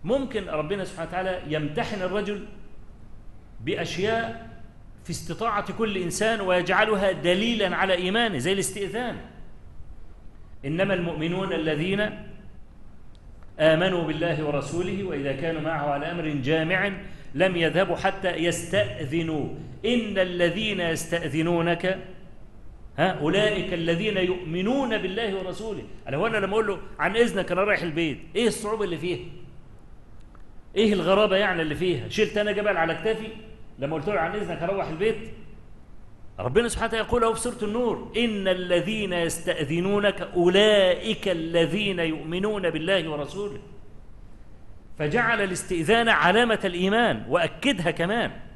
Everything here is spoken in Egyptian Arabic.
ممكن ربنا سبحانه وتعالى يمتحن الرجل بأشياء في استطاعة كل إنسان ويجعلها دليلا على إيمانه زي الاستئذان إنما المؤمنون الذين آمنوا بالله ورسوله وإذا كانوا معه على أمر جامع لم يذهبوا حتى يستأذنوا إن الذين يستأذنونك ها أولئك الذين يؤمنون بالله ورسوله أنا هو أنا لما أقول له عن إذنك أنا رايح البيت إيه الصعوبة اللي فيها إيه الغرابة يعني اللي فيها شلت أنا جبل على كتافي لما قلت له عن إذنك أروح البيت ربنا سبحانه وتعالى يقول في سورة النور إن الذين يستأذنونك أولئك الذين يؤمنون بالله ورسوله فجعل الاستئذان علامة الإيمان وأكدها كمان